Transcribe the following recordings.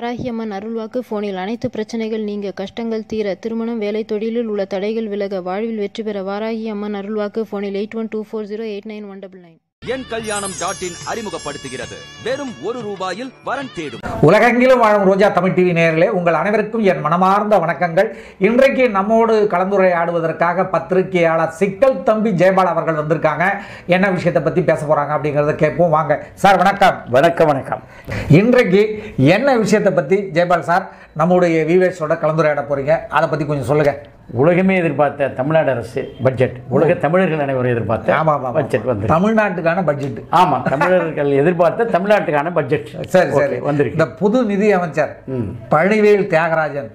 வாராகி அம்மன் அருள்வாக்கு போனில் அனைத்து பிரச்சனைகள் நீங்க கஷ்டங்கள் தீர திருமணம் வேலை தொழிலில் உள்ள தடைகள் விலக வாழ்வில் வெற்றி பெற வாராகி அம்மன் அருள்வாக்கு போனில் eight one two four zero eight nine one double nine என் கல்யாணம் டாட் இன் அறிமுகப்படுத்துகிறது வெறும் ஒரு ரூபாயில் வரன் தேடும் உலகெங்கிலும் வாழும் ரோஜா தமிழ் டிவி நேயர்களே உங்கள் அனைவருக்கும் என் மனமார்ந்த வணக்கங்கள் இன்றைக்கு நம்மோடு கலந்துரையாடுவதற்காக பத்திரிகையாளர் சிக்கல் தம்பி ஜெயபால் அவர்கள் வந்திருக்காங்க என்ன விஷயத்தை பற்றி பேச போகிறாங்க அப்படிங்கிறத கேட்போம் வாங்க சார் வணக்கம் வணக்கம் வணக்கம் இன்றைக்கு என்ன விஷயத்தை பற்றி ஜெயபால் சார் நம்முடைய விவேஸோட கலந்துரையாட போகிறீங்க அதை பற்றி கொஞ்சம் சொல்லுங்கள் உலகமே எதிர்பார்த்த தமிழ்நாடு அரசு பட்ஜெட் உலக தமிழர்கள் அனைவரும் எதிர்பார்த்த ஆமாம் ஆமாம் பட்ஜெட் வந்து தமிழ்நாட்டுக்கான பட்ஜெட் ஆமா தமிழர்கள் எதிர்பார்த்த தமிழ்நாட்டுக்கான பட்ஜெட் சரி Okay, சரி வந்திருக்கு இந்த புது நிதி அமைச்சர் ம். பழனிவேல் தியாகராஜன்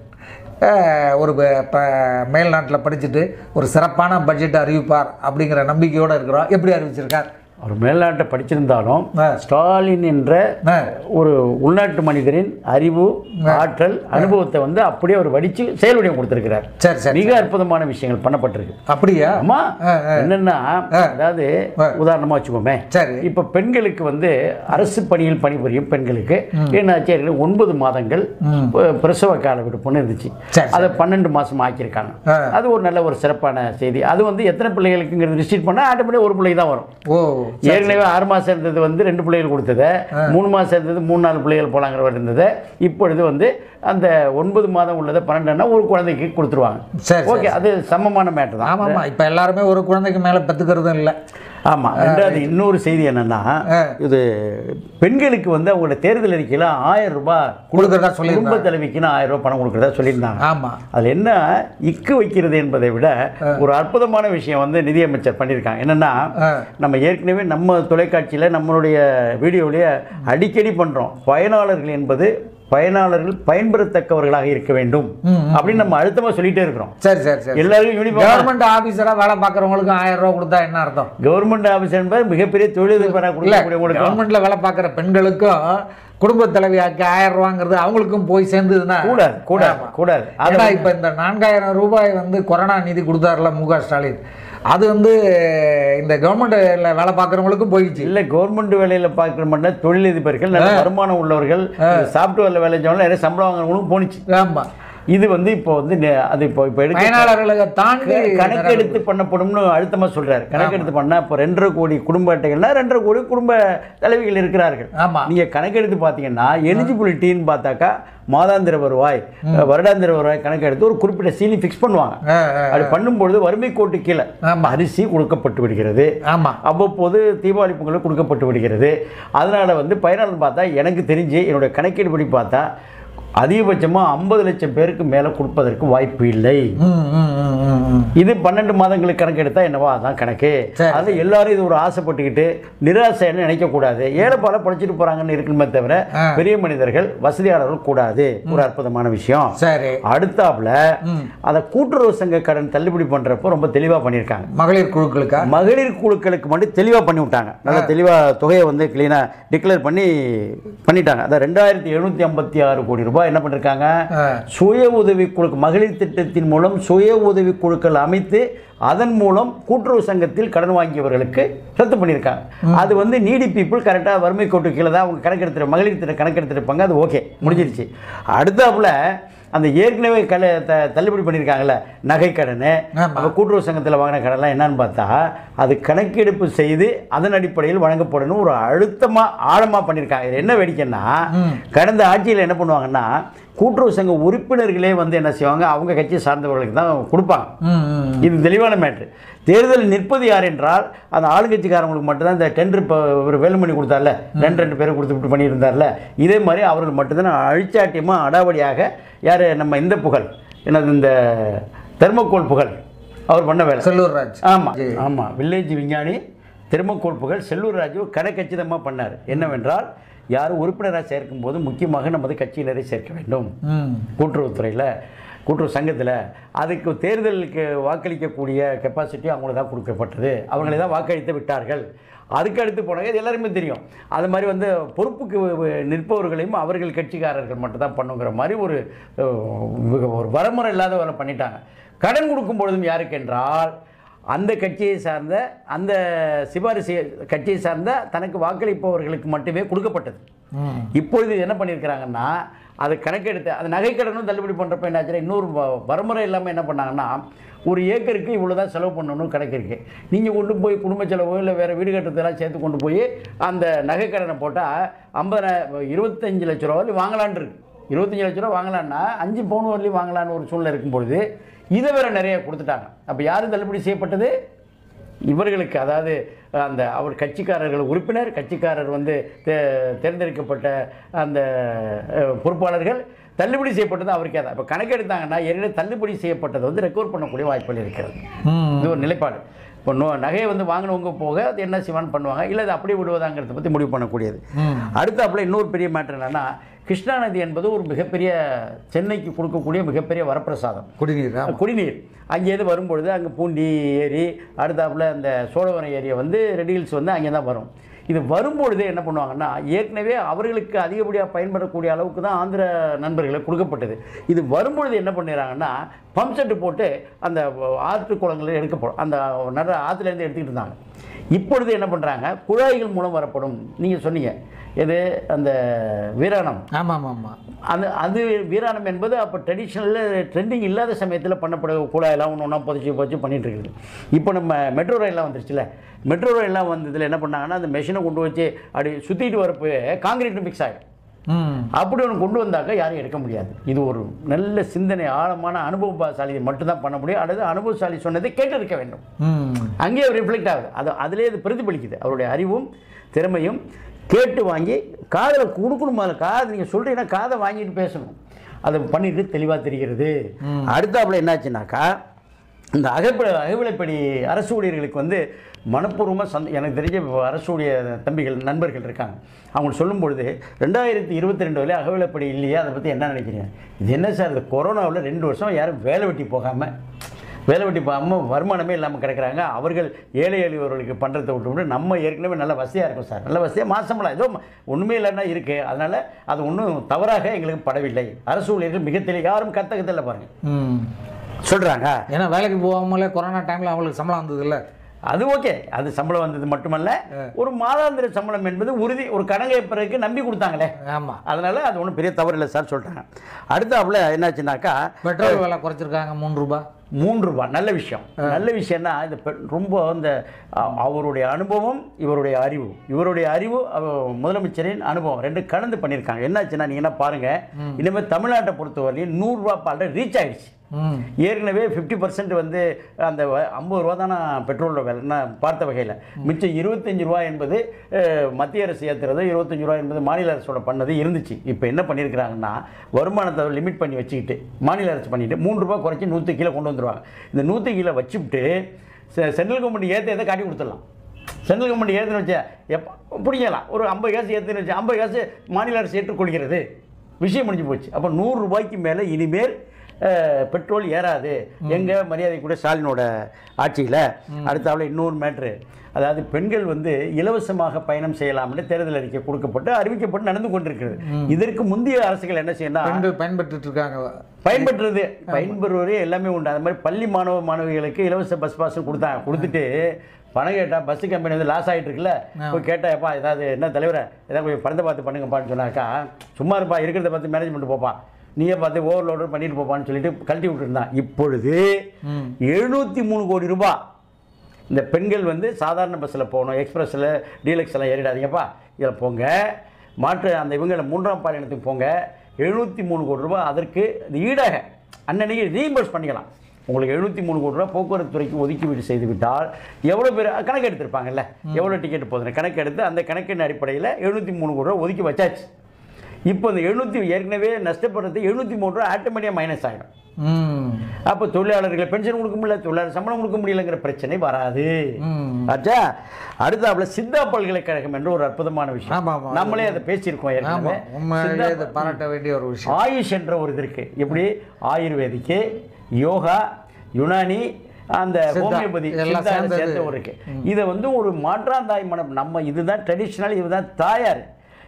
அஹ், ஒரு ப- ப- மேல்நாட்டில் படிச்சுட்டு ஒரு சிறப்பான பட்ஜெட் அறிவிப்பார் அப்படிங்கிற நம்பிக்கையோடு இருக்கிறோம் எப்படி அறிவிச்சிருக்கார் அவர் மேல்நாட்டை படிச்சிருந்தாலும் ஆ. ஸ்டாலின் என்ற ஆ. ஒரு உள்நாட்டு மனிதரின் அறிவு ஆற்றல் அனுபவத்தை வந்து அப்படியே அவர் வடிச்சு செயல் வடிவம் கொடுத்திருக்கிறார் சரி சரி மிக அற்புதமான விஷயங்கள் பண்ணப்பட்டிருக்கு அப்படியா ஆமா ஆ, ஆ. என்னன்னா ஆ. அதாவது ஆ. உதாரணமா வச்சுக்கோமே சரி இப்ப பெண்களுக்கு வந்து அரசு பணியில் பணிபுரியும் பெண்களுக்கு என்னாச்சு ஏற்கனவே ஒன்பது மாதங்கள் ம். ப- பிரசவ கால விடுப்புன்னு இருந்துச்சு சரி, அதை பன்னெண்டு மாசம் ஆக்கியிருக்காங்க ஆ. அது ஒரு நல்ல ஒரு சிறப்பான செய்தி அது வந்து எத்தனை பிள்ளைகளுக்குங்கிறது ரிசீட் பண்ணா ஆட்டோமேட்டிக் ஒரு பிள்ளைக்கு தான் வரும் ஓ ஏற்கனவே ஆறு மாசம் இருந்தது வந்து ரெண்டு பிள்ளைகள் கொடுத்தது மூணு மாசம் இருந்தது மூணு நாலு பிள்ளைகள் போலாங்கிற இருந்தது இப்பொழுது வந்து அந்த ஒன்பது மாதம் உள்ளதை பன்னெண்டுன்னா ஒரு குழந்தைக்கு கொடுத்துருவாங்க சரி, ஓகே அது சமமான மேட்டர் தான் ஆமாம்மா இப்போ எல்லாருமே ஒரு குழந்தைக்கு மேலே பெற்றுக்கிறதும் இல்லை ஆமா ரெண்டாவது இன்னொரு செய்தி என்னன்னா ஆ. இது பெண்களுக்கு வந்து அவங்களோட தேர்தல் அறிக்கையில ஆயிரம் ரூபாய் கொடுக்கறதா குடும்ப சொல்லியிருந்தாங்க தலைவிக்குன்னு ஆயிரம் ரூபாய் பணம் கொடுக்கறதா சொல்லியிருந்தாங்க ஆமாம் அதுல என்ன இக்கு வைக்கிறது என்பதை விட ஒரு அற்புதமான விஷயம் வந்து நிதியமைச்சர் பண்ணியிருக்காங்க என்னன்னா ஆ. நம்ம ஏற்கனவே நம்ம தொலைக்காட்சியில நம்மளுடைய வீடியோவிலேயே அடிக்கடி பண்றோம் பயனாளர்கள் என்பது பயனாளர்கள் பயன்பெறத்தக்கவர்களாக இருக்க வேண்டும் அப்படின்னு நம்ம அழுத்தமா சொல்லிட்டே இருக்கிறோம் சரி சரி சரி எல்லாருக்கும் யூனிஃபார்ம் கவர்மெண்ட் ஆஃபீஸராக வேலை பார்க்குறவங்களுக்கு ஆயிரம் ரூபா கொடுத்தா என்ன அர்த்தம் கவர்மெண்ட் ஆஃபீஸ் என்பது மிகப்பெரிய தொழிலதிபராக இல்லை கொடுக்கக்கூடியவங்களுக்கு கவர்மெண்ட்ல வேலை பார்க்குற பெண்களுக்கும் குடும்ப தலைவியாக்கு ஆயிரம் ரூபாங்கிறது அவங்களுக்கும் போய் சேர்ந்ததுன்னா கூடாது கூடாது ஆமா. கூடாது அது ஏன்னா இப்போ இந்த நான்காயிரம் ரூபாய் வந்து கொரோனா நிதி கொடுத்தாருல மு க ஸ்டாலின் அது வந்து இந்த கவர்மெண்ட்ல வேலை பார்க்குறவங்களுக்கும் போயிடுச்சு இல்ல கவர்மெண்ட் வேலையில பார்க்குற மட்டும் தொழிலதிபர்கள் நல்ல வருமானம் உள்ளவர்கள் சாஃப்ட்வேர்ல வேலை செஞ்சவங்க நிறைய சம்பளம் வாங்குறவங்களும் போணுச்சு ஆமா இது வந்து இப்போ வந்து நெ- அது இப்போ இப்போ எடுக்க பயனாளர்களை தாண்டி கணக்கெடுத்து பண்ணப்படும்னு அழுத்தமா சொல்றாரு கணக்கெடுத்து பண்ணா இப்போ ரெண்டரை கோடி குடும்ப அட்டைகள்னா ரெண்டரை கோடி குடும்ப தலைவிகள் இருக்கிறார்கள் ஆமா நீங்க கணக்கெடுத்து பார்த்தீங்கன்னா எலிஜிபிலிட்டின்னு பார்த்தாக்கா மாதாந்திர வருவாய் வருடாந்திர வருவாய் கணக்கெடுத்து ஒரு குறிப்பிட்ட சீலி ஃபிக்ஸ் பண்ணுவாங்க ஆ, ஆ, அப்படி பண்ணும்பொழுது வறுமை கோட்டு கீழே ஆமா. அரிசி கொடுக்கப்பட்டு விடுகிறது ஆமா அவ்வப்போது தீபாவளி பொங்கல் கொடுக்கப்பட்டு விடுகிறது அதனால் வந்து பயனாளர் பார்த்தா எனக்கு தெரிஞ்சு என்னுடைய கணக்கீடு படி பார்த்தா அதிகபட்சமாக ஐம்பது லட்சம் பேருக்கு மேலே கொடுப்பதற்கு வாய்ப்பு இல்லை ம் ம் ம் ம் ம் இது பன்னெண்டு மாதங்களுக்கு கணக்கு எடுத்தா என்னவோ அதான் கணக்கு சரி. அது எல்லாரும் இது ஒரு ஆசைப்பட்டுக்கிட்டு நிராசைன்னு நினைக்கக்கூடாது ஏழைப்பால படிச்சுட்டு போறாங்கன்னு இருக்கணுமே தவிர ஆ. பெரிய மனிதர்கள் வசதியாளர்கள் கூடாது ஒரு அற்புதமான விஷயம் சரி அடுத்தாப்புல ம். அதை கூட்டுறவு சங்க கடன் தள்ளுபடி பண்றப்போ ரொம்ப தெளிவா பண்ணியிருக்காங்க மகளிர் குழுக்களுக்கா மகளிர் குழுக்களுக்கு மட்டும் தெளிவாக பண்ணி விட்டாங்க நல்லா தெளிவாக தொகையை வந்து க்ளீனாக டிக்ளேர் பண்ணி பண்ணிட்டாங்க அதான் ரெண்டாயிரத்தி எழுநூற்றி ஐம்பத்தி ஆறு கோடி ரூபாய் என்ன பண்ணிருக்காங்க ஆ. சுய உதவி குழு மகளிர் திட்டத்தின் மூலம் சுய உதவி குழுக்கள் அமைத்து அதன் மூலம் கூட்டுறவு சங்கத்தில் கடன் வாங்கியவர்களுக்கு ரத்து பண்ணியிருக்காங்க அது வந்து நீடி பீப்புள் கரெக்டாக வறுமை கோட்டு கீழே தான் அவங்க கணக்கெடுத்துரு மகளிர் திட்ட கணக்கெடுத்திருப்பாங்க அது ஓகே முடிஞ்சிருச்சு அடுத்தாப்புல அந்த ஏற்கனவே கல த தள்ளுபடி பண்ணியிருக்காங்கல்ல நகை கடன் ஆமா. அப்ப கூட்டுறவு சங்கத்தில் வாங்கின கடன்லாம் என்னன்னு பார்த்தா அது கணக்கெடுப்பு செய்து அதன் அடிப்படையில் வழங்கப்படணும் ஒரு அழுத்தமாக ஆழமாக பண்ணியிருக்காங்க இது என்ன வேடிக்கைன்னா கடந்த ஆட்சியில் என்ன பண்ணுவாங்கன்னா கூட்டுறவு சங்க உறுப்பினர்களே வந்து என்ன செய்வாங்க அவங்க கட்சி சார்ந்தவர்களுக்கு தான் கொடுப்பாங்க ம் ம் இது தெளிவான மேட்ரு தேர்தல் நிற்பது யார் என்றால் அந்த ஆளுங்கட்சிக்காரங்களுக்கு மட்டும்தான் இந்த டெண்டர் இப்போ ஒரு வேலுமணி கொடுத்தார்ல ரெண்டு ரெண்டு பேரை கொடுத்து விட்டு பண்ணியிருந்தார்ல இதே மாதிரி அவர்கள் மட்டும்தான் அழிச்சாட்டியமாக அடாவடியாக யார் நம்ம இந்த புகழ் என்னது இந்த தெர்மோகோல் புகழ் அவர் பண்ண வேலை செல்லூர் ராஜ் ஆமாம் ஆமாம் வில்லேஜ் விஞ்ஞானி தெர்மோகோல் புகழ் செல்லூர் ராஜு கணக்கச்சிதமாக பண்ணார் என்னவென்றால் யாரும் உறுப்பினராக சேர்க்கும்போது முக்கியமாக நமது கட்சியினரை சேர்க்க வேண்டும் ம் கூட்டுறவுத்துறையில் கூட்டுறவு சங்கத்தில் அதுக்கு தேர்தலுக்கு வாக்களிக்கக்கூடிய கெப்பாசிட்டி அவங்களுக்கு தான் கொடுக்கப்பட்டது அவங்களை தான் வாக்களித்து விட்டார்கள் அதுக்கு அடுத்து போனாங்க இது எல்லாருமே தெரியும் அது மாதிரி வந்து பொறுப்புக்கு வ- வ- நிற்பவர்களையும் அவர்கள் கட்சிக்காரர்கள் மட்டும் தான் பண்ணுங்கிற மாதிரி ஒரு அஹ், ஒரு வரமுறை இல்லாத வேலை பண்ணிட்டாங்க கடன் கொடுக்கும் பொழுதும் யாருக்கு என்றால் அந்த கட்சியை சார்ந்த அந்த சிபாரிசு கட்சியை சார்ந்த தனக்கு வாக்களிப்பவர்களுக்கு மட்டுமே கொடுக்கப்பட்டது ம் இப்பொழுது இது என்ன பண்ணியிருக்கிறாங்கன்னா அது கணக்கெடுத்து அது நகைக்கடனும் தள்ளுபடி பண்ணுறப்ப என்னாச்சுன்னா இன்னொரு வ- வரமுறை இல்லாமல் என்ன பண்ணாங்கன்னா ஒரு ஏக்கருக்கு இவ்வளோ தான் செலவு பண்ணணும் கணக்கு இருக்கு நீங்கள் கொண்டு போய் குடும்ப செலவோ இல்லை வேறு வீடு கட்டுறதெல்லாம் சேர்த்து கொண்டு போய் அந்த நகைக்கடனை போட்டால் ஐம்பது இருபத்தஞ்சு லட்ச ரூபா வரலையும் வாங்கலான் இருக்கு இருபத்தஞ்சு லட்ச ரூபா வாங்கலான்னா அஞ்சு பவுன் வரலையும் வாங்கலான்னு ஒரு சூழ்நிலை இருக்கும் பொழுது இதை வேற நிறைய கொடுத்துட்டாங்க அப்போ யார் தள்ளுபடி செய்யப்பட்டது இவர்களுக்கு அதாவது அந்த அவர் கட்சிக்காரர்கள் உறுப்பினர் கட்சிக்காரர் வந்து தே- தேர்ந்தெடுக்கப்பட்ட அந்த அஹ், பொறுப்பாளர்கள் தள்ளுபடி செய்யப்பட்டது அவருக்கே தான் இப்போ கணக்கெடுத்தாங்கன்னா ஏற்கனவே தள்ளுபடி செய்யப்பட்டதை வந்து ரெக்கவர் பண்ணக்கூடிய வாய்ப்புகள் இருக்கிறது ம் இது ஒரு நிலைப்பாடு இப்போ நோ நகையை வந்து வாங்கினவங்க போக அது என்ன செய்வான்னு பண்ணுவாங்க இல்லை அது அப்படியே விடுவதாங்கிறத பற்றி முடிவு பண்ணக்கூடியது ம். அடுத்தாப்புல இன்னொரு பெரிய மேட்டர் என்னன்னா கிருஷ்ணா நதி என்பது ஒரு மிகப்பெரிய சென்னைக்கு கொடுக்கக்கூடிய மிகப்பெரிய வரப்பிரசாதம் குடிநீர் ஆமா. குடிநீர் அங்கேருந்து வரும்பொழுது அங்கே பூண்டி ஏரி அடுத்தாப்புல அந்த சோழவரம் ஏரியா வந்து ரெட் ஹில்ஸ் வந்து அங்கே தான் வரும் இது வரும்பொழுது என்ன பண்ணுவாங்கன்னா ஏற்கனவே அவர்களுக்கு அதிகப்படியாக பயன்படக்கூடிய அளவுக்கு தான் ஆந்திர நண்பர்களுக்கு கொடுக்கப்பட்டது இது வரும்பொழுது என்ன பண்ணிடுறாங்கன்னா பம்ப் செட்டு போட்டு அந்த ஆற்று குளங்களில் எடுக்கப்படும் அந்த நட ஆற்றுலேருந்து எடுத்துக்கிட்டு இருந்தாங்க இப்பொழுது என்ன பண்ணுறாங்க குழாய்கள் மூலம் வரப்படும் நீங்கள் சொன்னீங்க எது அந்த வீராணம் ஆமாம் ஆமாம் ஆமாம் அந்த அது வீராணம் என்பது அப்போ ட்ரெடிஷ்னலில் ட்ரெண்டிங் இல்லாத சமயத்தில் பண்ணப்பட குழாயெல்லாம் ஒன்று ஒன்றா புதைச்சி புதைச்சி பண்ணிட்டு இருக்குது இப்போ நம்ம மெட்ரோ ரயில்லாம் வந்துருச்சுல மெட்ரோ ரயில்லாம் வந்ததில் என்ன பண்ணாங்கன்னா அந்த மெஷினை கொண்டு வச்சு அப்படி சுற்றிட்டு வரப்போ காங்கிரீட் மிக்ஸ் ஆகிடும் ம் அப்படி ஒன்று கொண்டு வந்தாக்க யாரும் எடுக்க முடியாது இது ஒரு நல்ல சிந்தனை ஆழமான அனுபவசாலி மட்டும்தான் பண்ண முடியும் அல்லது அனுபவசாலி சொன்னதை கேட்டு இருக்க வேண்டும் ம் அங்கேயே ரிஃப்ளெக்ட் ஆகுது அது அதிலே அது பிரதிபலிக்குது அவருடைய அறிவும் திறமையும் கேட்டு வாங்கி காதில் கொடுக்கணும் அதில் காது நீங்கள் சொல்கிறீங்கன்னா காதை வாங்கிட்டு பேசணும் அதை பண்ணிட்டு தெளிவாக தெரிகிறது அடுத்தாப்புல என்னாச்சுனாக்கா இந்த அகப்ப அகவிலைப்படி அரசு ஊழியர்களுக்கு வந்து மனப்பூர்வமாக சந்த எனக்கு தெரிஞ்ச அரசு ஊழியர் தம்பிகள் நண்பர்கள் இருக்காங்க அவங்க சொல்லும் பொழுது ரெண்டாயிரத்தி இருபத்தி ரெண்டு வரை அகவிலைப்படி இல்லையா அதை பற்றி என்ன நினைக்கிறீங்க இது என்ன சார் இது கொரோனாவில் ரெண்டு வருஷம் யாரும் வேலை வெட்டி போகாமல் வேலை வெட்டி போகாமல் வருமானமே இல்லாமல் கிடக்குறாங்க அவர்கள் ஏழை எளியவர்களுக்கு பண்ணுறதை விட்டு விட்டு நம்ம ஏற்கனவே நல்ல வசதியாக இருக்கும் சார் நல்ல வசதியாக மாசம்பளம் ஏதோ ஒன்றுமே இல்லைன்னா இருக்குது அதனால் அது ஒன்றும் தவறாக எங்களுக்கு படவில்லை அரசு ஊழியர்கள் மிக தெளிவு யாரும் கத்தகத்தில் பாருங்கள் ம் சொல்கிறாங்க ஏன்னா வேலைக்கு போகாமலே கொரோனா டைமில் அவங்களுக்கு சம்பளம் வந்ததுல்ல அது ஓகே அது சம்பளம் வந்தது மட்டுமல்ல ஒரு மாதாந்திர சம்பளம் என்பது உறுதி ஒரு கணக்கை பிறகு நம்பி கொடுத்தாங்களே ஆமாம் அதனால் அது ஒன்றும் பெரிய தவறு இல்லை சார் சொல்லிட்டாங்க அடுத்தாப்புல என்னாச்சுனாக்கா பெட்ரோல் விலை குறைச்சிருக்காங்க மூணு ரூபாய் மூன்று ரூபாய் நல்ல விஷயம் நல்ல விஷயம்னா இந்த பெ- ரொம்ப இந்த அ- அவருடைய அனுபவம் இவருடைய அறிவு இவருடைய அறிவு அவ- முதலமைச்சரின் அனுபவம் ரெண்டு கலந்து பண்ணியிருக்காங்க என்னாச்சுன்னா நீங்கள் என்ன பாருங்கள் இனிமேல் தமிழ்நாட்டை பொறுத்தவரையிலும் நூறுரூவா பால் ரீச் ஆயிடுச்சு ம் ஏற்கனவே ஃபிஃப்டி பர்சன்ட் வந்து அந்த வ- ஐம்பது ரூபா தானே பெட்ரோலோட விலை நான் பார்த்த வகையில் மிச்சம் இருபத்தஞ்சி ரூபா என்பது அஹ், மத்திய அரசு ஏற்றுறது இருபத்தஞ்சி ரூபா என்பது மாநில அரசோட பண்ணது இருந்துச்சு இப்போ என்ன பண்ணியிருக்கிறாங்கன்னா வருமானத்தை லிமிட் பண்ணி வச்சுக்கிட்டு மாநில அரசு பண்ணிட்டு மூணு ரூபா குறைச்சி நூற்று கீழே கொண்டு வந்துருவாங்க இந்த நூற்று கீழே வச்சுவிட்டு செ- சென்ட்ரல் கவர்மெண்ட் ஏற்ற எதை காட்டி கொடுத்துடலாம் சென்ட்ரல் கவர்மெண்ட் ஏற்றுன்னு வச்சா எப்போ பிடிக்கலாம் ஒரு ஐம்பது காசு ஏற்றுன்னு வச்சு ஐம்பது காசு மாநில அரசு ஏற்றுக்கொள்கிறது விஷயம் முடிஞ்சு போச்சு அப்போ நூறு ரூபாய்க்கு மேலே இனிமேல் அஹ், பெட்ரோல் ஏறாது எங்க மரியாதை கூட ஸ்டாலினோட ஆட்சியில் அடுத்தாப்புல இன்னொரு மேட்ரு அதாவது பெண்கள் வந்து இலவசமாக பயணம் செய்யலாம்னு தேர்தல் அறிக்கை கொடுக்கப்பட்டு அறிவிக்கப்பட்டு நடந்து கொண்டிருக்கிறது இதற்கு முந்தைய அரசுகள் என்ன செய்யணும் பெண்கள் பயன்பெற்றுட்டு இருக்காங்க பயன்பெற்றது பயன்பெறுவரே எல்லாமே உண்டு அது மாதிரி பள்ளி மாணவ மாணவிகளுக்கு இலவச பஸ் பாஸ் கொடுத்தாங்க கொடுத்துட்டு பணம் கேட்டால் பஸ் கம்பெனி வந்து லாஸ் ஆகிட்டு இருக்குல்ல போய் கேட்டா எப்பா ஏதாவது என்ன தலைவரை ஏதாவது கொஞ்சம் பணத்தை பார்த்து பண்ணுங்கப்பான்னு சொன்னாக்கா சும்மா இருப்பா இருக்கிறத பார்த்து மேனேஜ்மெண்ட் போப்பா நீயே பார்த்து ஓவர்லோடு பண்ணிட்டு போப்பான்னு சொல்லிட்டு கழட்டி விட்டுருந்தான் இப்பொழுது எழுநூற்றி மூணு கோடி ரூபாய் இந்த பெண்கள் வந்து சாதாரண பஸ்ஸில் போகணும் எக்ஸ்பிரஸில் டீலக்ஸ் எல்லாம் ஏறிடாதீங்கப்பா இதில் போங்க மாற்று அந்த இவங்களை மூன்றாம் பாலினத்துக்கு போங்க எழுநூற்றி மூணு கோடி ரூபாய் அதற்கு இது ஈடாக அன்னன்னைக்கு ரீஇம்பர்ஸ் பண்ணிக்கலாம் உங்களுக்கு எழுநூற்றி மூணு கோடி ரூபாய் போக்குவரத்து துறைக்கு ஒதுக்கீடு செய்து விட்டால் எவ்வளோ பேர் கணக்கு எடுத்திருப்பாங்கல்ல எவ்வளோ டிக்கெட் போகுதுன்னு கணக்கு எடுத்து அந்த கணக்கின் அடிப்படையில் எழுநூற்றி மூணு கோடி ரூபா ஒதுக்கி வச்சாச்சு இப்போ இந்த எழுநூற்றி ஏற்கனவே நஷ்டப்படுறது எழுநூற்றி மூணு ரூபா ஆட்டோமேட்டிக்காக மைனஸ் ஆகிடும் ம் அப்போ தொழிலாளர்கள் பென்ஷன் கொடுக்க முடியல தொழிலாளர் சம்பளம் கொடுக்க முடியலங்கிற பிரச்சனை வராது ம். ஆச்சா அடுத்தாப்புல சித்தா பல்கலைக்கழகம் என்ற ஒரு அற்புதமான ஆமா, விஷயம் ஆமா. நம்மளே அதை பேசியிருக்கோம் ஆமா ஏற்கனவே உண்மையிலே சித்தா- இது பாராட்ட வேண்டிய ஒரு விஷயம் ஆயுஷ் என்ற ஒரு இது இருக்கு எப்படி ஆயுர்வேதிக்கு யோகா யுனானி அந்த சித்தா, ஹோமியோபதி இதெல்லாம் சித்தா சேர்ந்தது. சேர்ந்த ஒரு இருக்கு இதை வந்து ஒரு மாற்றாந்தாய் மனம் நம்ம இதுதான் ட்ரெடிஷ்னல் இதுதான் தாயார்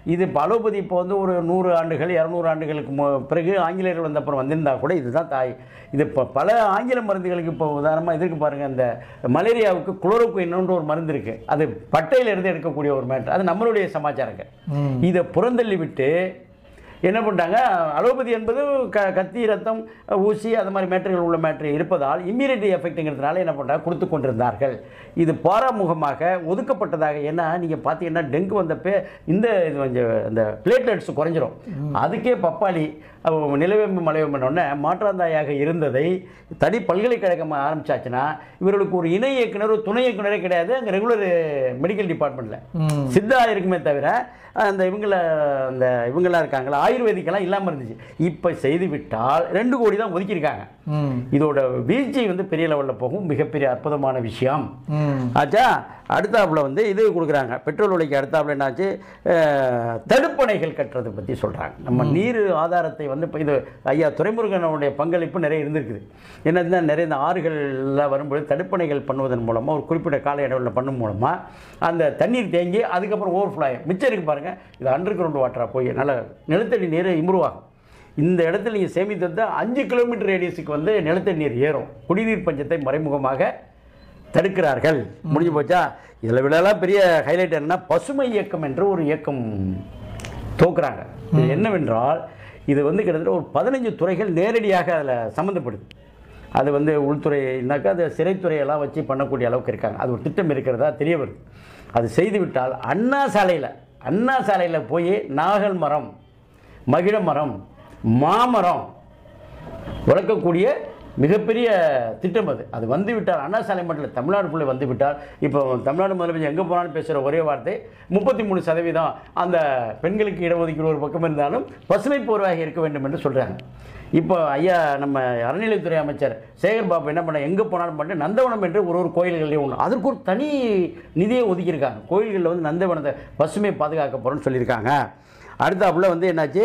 இது இப்போ அலோபதி இப்போ வந்து ஒரு நூறு ஆண்டுகள் இரநூறு ஆண்டுகளுக்கு மு- பிறகு ஆங்கிலேயர்கள் வந்த அப்புறம் வந்திருந்தா கூட இதுதான் தாய் இது இப்போ பல ஆங்கில மருந்துகளுக்கு இப்போ உதாரணமாக இதுக்கு பாருங்கள் இந்த மலேரியாவுக்கு குளோரோகுயின்னு ஒரு மருந்து இருக்குது அது பட்டையிலிருந்து எடுக்கக்கூடிய ஒரு மேட்ரு அது நம்மளுடைய சமாச்சாரங்கள் இதை புறந்தள்ளி விட்டு என்ன பண்ணிட்டாங்க அலோபதி என்பது க கத்தி ரத்தம் ஊசி அது மாதிரி மேட்டர்கள் உள்ள மேட்ரு இருப்பதால் இம்யூனிட்டி எஃபெக்ட்டுங்கிறதுனால என்ன பண்ணுறாங்க கொடுத்து கொண்டிருந்தார்கள் இது பாராமுகமாக ஒதுக்கப்பட்டதாக ஏன்னா நீங்கள் பார்த்தீங்கன்னா டெங்கு வந்தப்போ இந்த இது கொஞ்சம் இந்த பிளேட்லெட்ஸ் குறைஞ்சிரும் அதுக்கே பப்பாளி அவ நிலவேம்பு மலைவேம்புனோடனே மாற்றாந்தாயாக இருந்ததை தனி பல்கலைக்கழகம் ஆரம்பிச்சாச்சுன்னா இவர்களுக்கு ஒரு இணை இயக்குனர் ஒரு துணை இயக்குனரே கிடையாது அங்கே ரெகுலர் மெடிக்கல் டிபார்ட்மெண்ட்டில் சித்தா இருக்குமே தவிர அந்த இவங்கள அந்த இவங்களாம் இருக்காங்களா ஆயுர்வேதிக்கெல்லாம் இல்லாமல் இருந்துச்சு இப்போ செய்து விட்டால் ரெண்டு கோடி தான் ஒதுக்கியிருக்காங்க இதோட வீழ்ச்சி வந்து பெரிய லெவலில் போகும் மிகப்பெரிய அற்புதமான விஷயம் ஆச்சா அடுத்தாப்புல வந்து இது கொடுக்குறாங்க பெட்ரோல் விலைக்கு அடுத்தாப்புல என்னாச்சு அஹ், தடுப்பணைகள் கட்டுறதை பற்றி சொல்கிறாங்க நம்ம நீர் ஆதாரத்தை வந்து இப்போ இது ஐயா துரைமுருகனுடைய பங்களிப்பு நிறைய இருந்திருக்குது என்னதுன்னா நிறைய இந்த ஆறுகளில் வரும்போது தடுப்பணைகள் பண்ணுவதன் மூலமாக ஒரு குறிப்பிட்ட கால இடைவெளியில் பண்ணும் மூலமாக அந்த தண்ணீர் தேங்கி அதுக்கப்புறம் ஓவர்ஃப்ளோ ஆகும் மிச்சம் இருக்குது பாருங்கள் இது அண்டர் கிரவுண்ட் வாட்டராக போய் நல்ல நிலத்தடி நீர் இம்ப்ரூவ் ஆகும் இந்த இடத்துல நீங்கள் சேமித்து வந்தால் அஞ்சு கிலோமீட்டர் ரேடியஸுக்கு வந்து நிலத்தடி நீர் ஏறும் குடிநீர் பஞ்சத்தை மறைமுகமாக தடுக்கிறார்கள் முடிஞ்சு போச்சா இதில் விடலாம் பெரிய ஹைலைட் என்னன்னா பசுமை இயக்கம் என்ற ஒரு இயக்கம் தோக்குறாங்க இது என்னவென்றால் இது வந்து கிட்டத்தட்ட ஒரு பதினஞ்சு துறைகள் நேரடியாக அதில் சம்மந்தப்படுது அது வந்து உள்துறைனாக்கா அது சிறைத்துறையெல்லாம் வச்சு பண்ணக்கூடிய அளவுக்கு இருக்காங்க அது ஒரு திட்டம் இருக்கிறதா தெரிய வருது அது செய்துவிட்டால் அண்ணா சாலையில் அண்ணா சாலையில் போய் நாகல் மரம் மகிழ மரம் மாமரம் வளர்க்கக்கூடிய மிகப்பெரிய திட்டம் அது அது வந்து விட்டால் அண்ணா சாலை மட்டும் இல்லை தமிழ்நாடு ஃபுல்லாக வந்து விட்டால் இப்போ தமிழ்நாடு முதலமைச்சர் எங்கே போனாலும் பேசுகிற ஒரே வார்த்தை முப்பத்தி மூணு சதவீதம் அந்த பெண்களுக்கு இடஒதுக்கீடு ஒரு பக்கம் இருந்தாலும் பசுமை போர்வாக இருக்க வேண்டும் என்று சொல்கிறாங்க இப்போ ஐயா நம்ம அறநிலைத்துறை அமைச்சர் சேகர் பாபு என்ன பண்ண எங்கே போனாலும் பண்ணிட்டு நந்தவனம் என்று ஒரு ஒரு கோயில்கள்லேயும் ஒன்று அதற்கு ஒரு தனி நிதியை ஒதுக்கியிருக்காங்க கோயில்களில் வந்து நந்தவனத்தை பசுமை பாதுகாக்க போகிறோன்னு சொல்லியிருக்காங்க அடுத்தாப்புல வந்து என்னாச்சு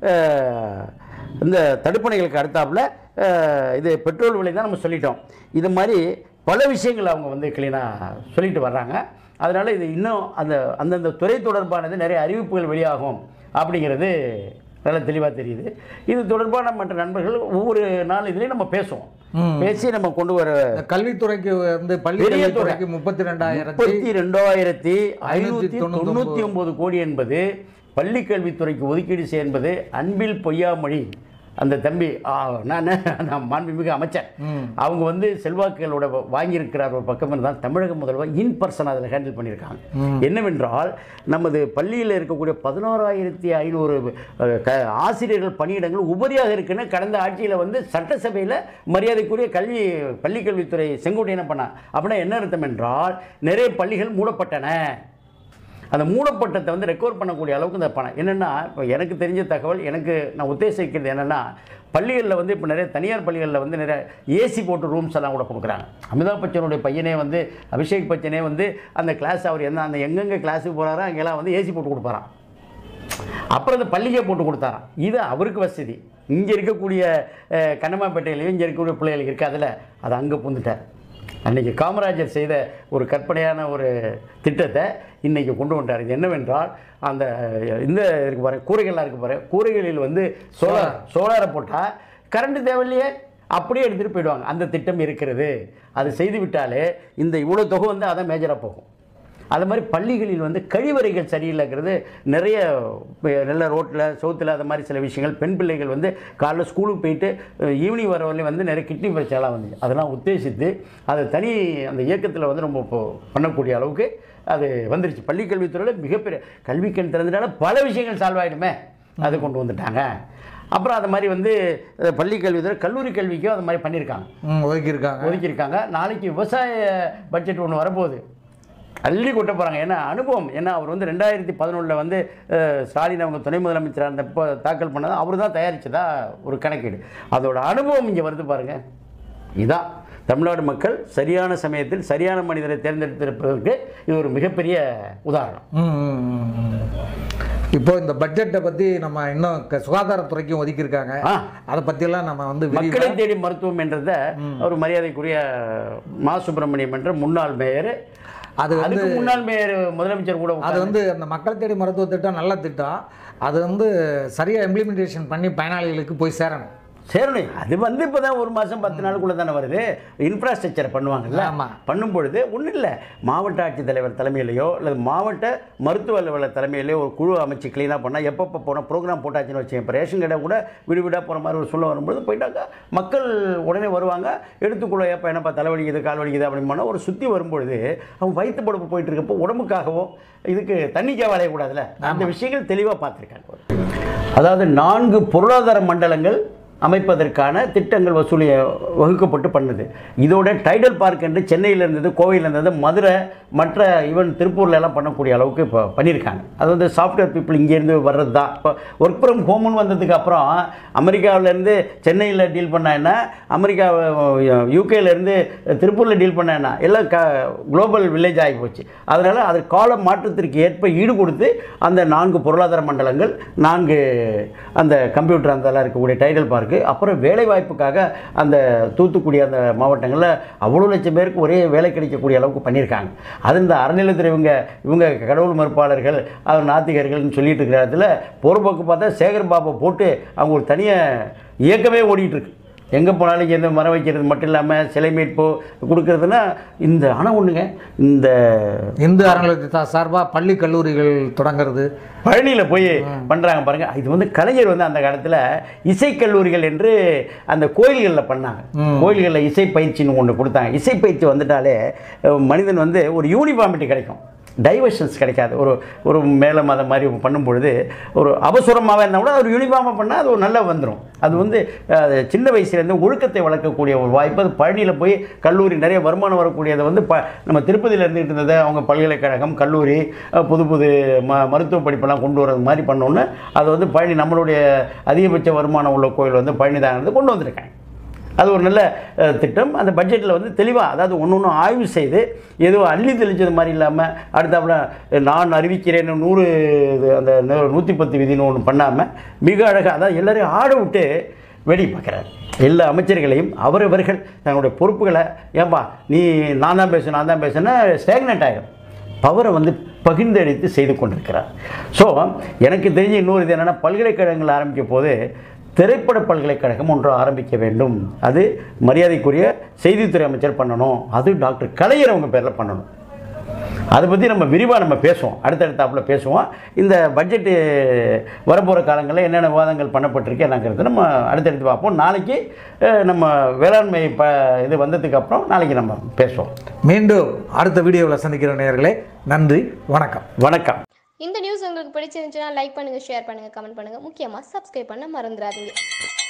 அஹ், இந்த தடுப்பணைகளுக்கு அடுத்தாப்புல அஹ், இது பெட்ரோல் விலை தான் நம்ம சொல்லிட்டோம் இது மாதிரி பல விஷயங்கள் அவங்க வந்து க்ளீனாக சொல்லிட்டு வர்றாங்க அதனால் இது இன்னும் அந்த அந்தந்த துறை தொடர்பானது நிறைய அறிவிப்புகள் வெளியாகும் அப்படிங்கிறது நல்ல தெளிவாக தெரியுது இது தொடர்பான மற்ற நண்பர்கள் ஒவ்வொரு நாள் இதுலேயும் நம்ம பேசுவோம் பேசி நம்ம கொண்டு வர இந்த கல்வித்துறைக்கு வந்து பள்ளி பெரிய கல்வித்துறைக்கு துறை. முப்பத்தி ரெண்டாயிரத்தி முப்பத்தி ரெண்டாயிரத்தி ஐநூற்றி தொண்ணூத்தி தொண்ணூற்றி ஒன்பது கோடி என்பது பள்ளி கல்வித்துறைக்கு ஒதுக்கீடு செய்ய என்பது அன்பில் பொய்யாமொழி அந்த தம்பி ஆ, நான் நான் மாண்புமிகு அமைச்சர் அவங்க வந்து செல்வாக்குகளோட வ- வாங்கியிருக்கிறார் ஒரு பக்கம் இருந்தால் தமிழக முதல்வர் இன் பர்சன் அதில் ஹேண்டில் பண்ணியிருக்காங்க என்னவென்றால் நமது பள்ளியில் இருக்கக்கூடிய பதினோராயிரத்தி ஐநூறு அஹ், க ஆசிரியர்கள் பணியிடங்கள் உபரியாக இருக்குன்னு கடந்த ஆட்சியில் வந்து சட்டசபையில் மரியாதைக்குரிய கல்வி பள்ளிக்கல்வித்துறை செங்கோட்டை என்ன பண்ணா அப்படின்னா என்ன அர்த்தம் என்றால் நிறைய பள்ளிகள் மூடப்பட்டன அந்த மூடப்பட்டத்தை வந்து ரெக்கவர் பண்ணக்கூடிய அளவுக்கு இந்த பணம் என்னென்னா இப்போ எனக்கு தெரிஞ்ச தகவல் எனக்கு நான் உத்தேசிக்கிறது என்னென்னா பள்ளிகளில் வந்து இப்போ நிறைய தனியார் பள்ளிகளில் வந்து நிறைய ஏசி போட்டு ரூம்ஸ் எல்லாம் கூட கொடுக்குறாங்க அமிதாப் பச்சனுடைய பையனே வந்து அபிஷேக் பச்சனே வந்து அந்த கிளாஸ் அவர் என்ன அந்த எங்கெங்கே கிளாஸுக்கு போகிறாரோ அங்கெல்லாம் வந்து ஏசி போட்டு கொடுப்பாராம் அப்புறம் அந்த பள்ளிக்கே போட்டு கொடுத்தாராம் இது அவருக்கு வசதி இங்கே இருக்கக்கூடிய அஹ், கண்ணம்மாப்பேட்டையிலையும் இங்கே இருக்கக்கூடிய பிள்ளைகளுக்கு இருக்காதுல்ல அது அங்கே புந்துட்டார் அன்னைக்கு காமராஜர் செய்த ஒரு கற்பனையான ஒரு திட்டத்தை இன்னைக்கு கொண்டு வந்துட்டார் இது என்னவென்றால் அந்த அஹ், இந்த இருக்கு பாரு கூரைகள்லாம் இருக்கு பாரு கூரைகளில் வந்து சோலார் சோலாரை போட்டால் கரண்ட் தேவையில்லையே அப்படியே எடுத்துகிட்டு போயிடுவாங்க அந்த திட்டம் இருக்கிறது அது செய்து விட்டாலே இந்த இவ்வளோ தொகை வந்து அதான் மேஜராக போகும் அது மாதிரி பள்ளிகளில் வந்து கழிவறைகள் சரியில்லைங்கிறது நிறைய அஹ், நல்ல ரோட்டில் சோத்தில் அது மாதிரி சில விஷயங்கள் பெண் பிள்ளைகள் வந்து காலைல ஸ்கூலுக்கு போயிட்டு ஈவினிங் வர வரலையும் வந்து நிறைய கிட்னி பிரச்சனைலாம் வந்துச்சு அதெல்லாம் உத்தேசித்து அதை தனி அந்த இயக்கத்தில் வந்து ரொம்ப இப்போ பண்ணக்கூடிய அளவுக்கு அது வந்துருச்சு பள்ளி கல்வித்துறையில் மிகப்பெரிய கல்விக்கண் திறந்தனால பல விஷயங்கள் சால்வ் ஆகிடுமே அதை கொண்டு வந்துட்டாங்க அப்புறம் அது மாதிரி வந்து அஹ், பள்ளி கல்வித்துறை கல்லூரி கல்விக்கும் அது மாதிரி பண்ணியிருக்காங்க ம், ஒதுக்கியிருக்காங்க ஒதுக்கியிருக்காங்க நாளைக்கு விவசாய பட்ஜெட் ஒன்று வரப்போகுது அள்ளி கொட்ட போகிறாங்க ஏன்னா அனுபவம் ஏன்னா அவர் வந்து ரெண்டாயிரத்தி பதினொன்றில் வந்து அஹ், ஸ்டாலின் அவங்க துணை முதலமைச்சராக இருந்தப்போ தாக்கல் பண்ணது அவர் தான் தயாரித்ததா ஒரு கணக்கீடு அதோட அனுபவம் இங்கே வருது பாருங்க இதான் தமிழ்நாடு மக்கள் சரியான சமயத்தில் சரியான மனிதரை தேர்ந்தெடுத்திருப்பதற்கு இது ஒரு மிகப்பெரிய உதாரணம் ம், ம், ம், ம். இப்போ இந்த பட்ஜெட்டை பத்தி நம்ம இன்னும் க- சுகாதாரத்துறைக்கும் ஒதுக்கியிருக்காங்க ஆ. அதை பத்தியெல்லாம் நம்ம வந்து விரிவா- மக்களை தேடி மருத்துவம் என்றத ஒரு மரியாதைக்குரிய மா சுப்பிரமணியம் என்ற முன்னாள் மேயர் அது வந்து அதுக்கு முன்னாள் மேயர் முதலமைச்சர் கூட அது வந்து அந்த மக்கள் தேடி மருத்துவ திட்டம் நல்ல திட்டம் அது வந்து சரியாக இம்ப்ளிமெண்டேஷன் பண்ணி பயனாளிகளுக்கு போய் சேரணும் சேரணும் அது வந்து இப்போ தான் ஒரு மாதம் பத்து நாளுக்குள்ளே தானே வருது இன்ஃப்ராஸ்ட்ரக்சர் பண்ணுவாங்கல்ல ஆமா. பண்ணும் பொழுது ஒன்றும் இல்லை மாவட்ட ஆட்சித்தலைவர் தலைமையிலையோ அல்லது மாவட்ட மருத்துவ அலுவலர் தலைமையிலையோ ஒரு குழு அமைச்சு க்ளீனாக பண்ணால் எப்பப்போ போனால் ப்ரோக்ராம் போட்டாச்சுன்னு வச்சுக்கேன் இப்போ ரேஷன் கடை கூட வீடு வீடாக போகிற மாதிரி ஒரு சொல்ல வரும்பொழுது போயிட்டாக்கா மக்கள் உடனே வருவாங்க எடுத்துக்குள்ள எப்போ என்னப்பா தலைவலிக்குது கால் வலிக்குது அப்படின்னு போனால் ஒரு சுற்றி வரும்பொழுது அவங்க வயிற்று படுப்பு போயிட்டு இருக்கப்போ உடம்புக்காகவோ இதுக்கு தண்ணிக்காக வளையக்கூடாதுல்ல அந்த விஷயங்கள் தெளிவாக பார்த்துருக்காங்க அதாவது நான்கு பொருளாதார மண்டலங்கள் அமைப்பதற்கான திட்டங்கள் வசூலி வகுக்கப்பட்டு பண்ணுது இதோட டைடல் பார்க் என்று சென்னையில் இருந்தது கோவையில் இருந்தது மதுரை மற்ற ஈவன் திருப்பூர்ல எல்லாம் பண்ணக்கூடிய அளவுக்கு இப்போ பண்ணியிருக்காங்க அது வந்து சாஃப்ட்வேர் பீப்புள் இங்கேருந்து வர்றது தான் இப்போ ஒர்க் ஃப்ரம் ஹோம்னு வந்ததுக்கு அப்புறம் அமெரிக்காவிலேருந்து சென்னையில் டீல் பண்ண என்ன அமெரிக்கா யூகேலேருந்து திருப்பூரில் டீல் பண்ண என்ன எல்லாம் க குளோபல் வில்லேஜ் ஆகி போச்சு அதனால் அது கால மாற்றத்திற்கு ஏற்ப ஈடு கொடுத்து அந்த நான்கு பொருளாதார மண்டலங்கள் நான்கு அந்த கம்ப்யூட்டர் அந்த எல்லாம் இருக்கக்கூடிய டைடல் பார்க்கு அப்புறம் வேலை வாய்ப்புக்காக அந்த தூத்துக்குடி அந்த மாவட்டங்களில் அவ்வளோ லட்சம் பேருக்கு ஒரே வேலை கிடைக்கக்கூடிய அளவுக்கு பண்ணியிருக்காங்க அது இந்த அறநிலையத்துறை இவங்க இவங்க கடவுள் மறுப்பாளர்கள் அவர் நாத்திகர்கள்னு சொல்லிட்டு இருக்கிற இடத்துல பொறுப்போக்கு பார்த்தா சேகர் பாபை போட்டு அவங்க ஒரு தனியாக இயக்கமே ஓடிட்டு இருக்கு எங்கே போனாலும் இங்கே இருந்து மரம் வைக்கிறது மட்டும் இல்லாமல் சிலை மீட்பு கொடுக்கறதுனா இந்த ஆனால் ஒன்றுங்க இந்த இந்து அறநிலையத்தை சார்பாக பள்ளி கல்லூரிகள் தொடங்குறது பழனியில் போய் பண்ணுறாங்க பாருங்க இது வந்து கலைஞர் வந்து அந்த காலத்தில் இசைக்கல்லூரிகள் என்று அந்த கோயில்களில் பண்ணாங்க கோயில்களில் இசை பயிற்சின்னு ஒன்று கொடுத்தாங்க இசை பயிற்சி வந்துட்டாலே அஹ், மனிதன் வந்து ஒரு யூனிஃபார்மிட்டி கிடைக்கும் டைவர்ஷன்ஸ் கிடைக்காது ஒரு ஒரு மேலே மதம் மாதிரி பண்ணும் பொழுது ஒரு அவசரமாக இருந்தால் கூட ஒரு யூனிஃபார்மாக பண்ணால் அது ஒரு நல்லா வந்துடும் அது வந்து அஹ், சின்ன வயசுலேருந்து ஒழுக்கத்தை வளர்க்கக்கூடிய ஒரு வாய்ப்பு அது பழனியில் போய் கல்லூரி நிறைய வருமானம் வரக்கூடியதை வந்து ப நம்ம திருப்பதியில் இருந்துகிட்டு இருந்ததை அவங்க பல்கலைக்கழகம் கல்லூரி அஹ், புது புது ம மருத்துவ படிப்பெல்லாம் கொண்டு வரது மாதிரி பண்ணோன்னே அது வந்து பழனி நம்மளுடைய அதிகபட்ச வருமானம் உள்ள கோயில் வந்து பழனி தான் கொண்டு வந்திருக்காங்க அது ஒரு நல்ல அஹ், திட்டம் அந்த பட்ஜெட்டில் வந்து தெளிவாக அதாவது ஒன்று ஒன்று ஆய்வு செய்து ஏதோ அள்ளி தெளிச்சது மாதிரி இல்லாமல் அடுத்தாப்புல நான் அறிவிக்கிறேன் நூறு இது அந்த நூ- நூற்றி பத்து விதின்னு ஒன்று பண்ணாமல் மிக அழகாக அதாவது எல்லாரையும் ஆட விட்டு வெடி பார்க்குறாரு எல்லா அமைச்சர்களையும் அவரவர்கள் தங்களுடைய பொறுப்புகளை ஏன்பா நீ நான் தான் பேசணும் நான் தான் பேசுனா ஸ்டேக்னட் ஆகிடும் பவரை வந்து பகிர்ந்தளித்து செய்து கொண்டிருக்கிறார் ஸோ எனக்கு தெரிஞ்ச இன்னொரு இது என்னென்னா பல்கலைக்கழகங்கள் ஆரம்பிக்கும் போது திரைப்பட பல்கலைக்கழகம் ஒன்று ஆரம்பிக்க வேண்டும் அது மரியாதைக்குரிய செய்தித்துறை அமைச்சர் பண்ணணும் அது டாக்டர் கலைஞர் அவங்க பேரில் பண்ணணும் அதை பற்றி நம்ம விரிவாக நம்ம பேசுவோம் அடுத்தடுத்தாப்புல பேசுவோம் இந்த பட்ஜெட்டு வரப்போகிற காலங்களில் என்னென்ன விவாதங்கள் பண்ணப்பட்டிருக்கு என்னங்கிறது நம்ம அடுத்தடுத்து பார்ப்போம் நாளைக்கு அஹ், நம்ம வேளாண்மை ப இது வந்ததுக்கு அப்புறம் நாளைக்கு நம்ம பேசுவோம் மீண்டும் அடுத்த வீடியோவில் சந்திக்கிற நேயர்களே நன்றி வணக்கம் வணக்கம் இந்த நியூஸ் உங்களுக்கு பிடிச்சிருந்துச்சுன்னா லைக் பண்ணுங்கள் ஷேர் பண்ணுங்கள் கமெண்ட் பண்ணுங்கள் முக்கியமாக சப்ஸ்கிரைப் பண்ண மறந்துடாதீங்க